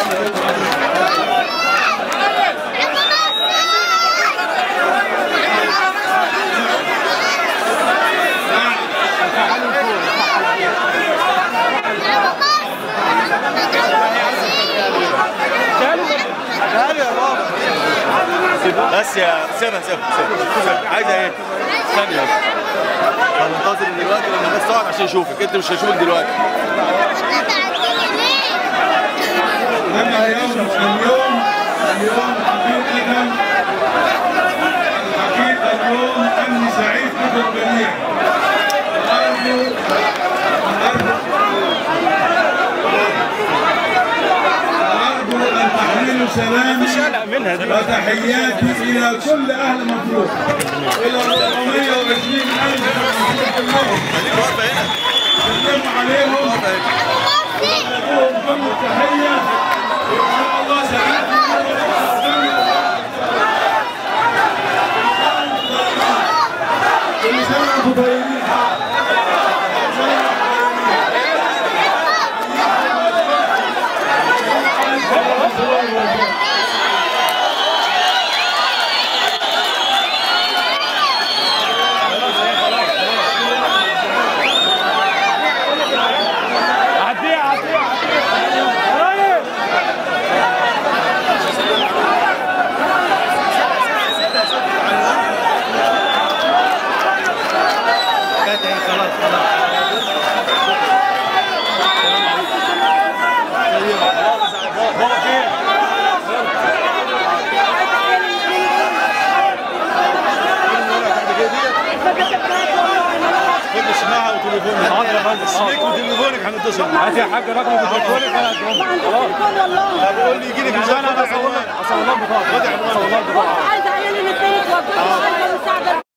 بس يا سيبها سيبها سيبها عايزه ايه؟ ثانية هننتظر دلوقتي لما الناس تقعد عشان يشوفك انت مش هيشوفك دلوقتي أما اليوم اليوم اليوم حقيقة الحقيقة اليوم أني سعيد بكم جميعا وأرجو وأرجو أن تحملوا سلامي وتحياتي إلى كل أهل مطروح إلى 420 ألف خليك واقفه هنا سلموا عليهم لهم كل تحية وإن شاء الله سعيد كل سنة وأنتم طيبين عديها عديها عديها خد اسمها وتليفونك حاضر يا فندم اسمك وتليفونك هنتصل معاك هات يا حاج رقم تليفونك انا طب قول لي يجي لك ازاي انا هصور لك هصور لك بطاقه هصور لك بطاقه